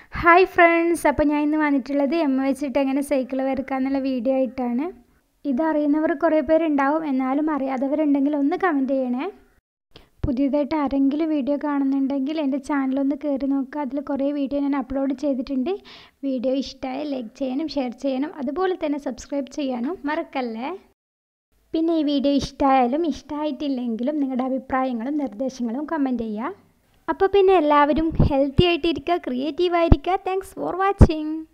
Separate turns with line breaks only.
hi friends അപ്പോൾ ഞാൻ ഇന്ന് വന്നിട്ടുള്ളത് എം വെച്ചിട്ട് എങ്ങനെ സൈക്കിൾ വരയ്ക്കാന്നുള്ള വീഡിയോ ആയിട്ടാണ് ഇതറിയുന്നവർ കുറേ പേരുണ്ടാവും എന്നാലും അറിയാത്തവരുണ്ടെങ്കിൽ ഒന്ന് കമൻറ്റ് ചെയ്യണേ പുതിയതായിട്ട് ആരെങ്കിലും വീഡിയോ കാണുന്നുണ്ടെങ്കിൽ എൻ്റെ ചാനലൊന്ന് കയറി നോക്കുക അതിൽ കുറേ വീഡിയോ ഞാൻ അപ്ലോഡ് ചെയ്തിട്ടുണ്ട് വീഡിയോ ഇഷ്ടമായി ലൈക്ക് ചെയ്യാനും ഷെയർ ചെയ്യാനും അതുപോലെ തന്നെ സബ്സ്ക്രൈബ് ചെയ്യാനും മറക്കല്ലേ പിന്നെ ഈ വീഡിയോ ഇഷ്ടമായാലും ഇഷ്ടമായിട്ടില്ലെങ്കിലും നിങ്ങളുടെ അഭിപ്രായങ്ങളും നിർദ്ദേശങ്ങളും കമൻറ്റ് ചെയ്യുക അപ്പോൾ പിന്നെ എല്ലാവരും ഹെൽത്തി ആയിട്ടിരിക്കുക ക്രിയേറ്റീവ് ആയിരിക്കുക താങ്ക്സ് ഫോർ വാച്ചിങ്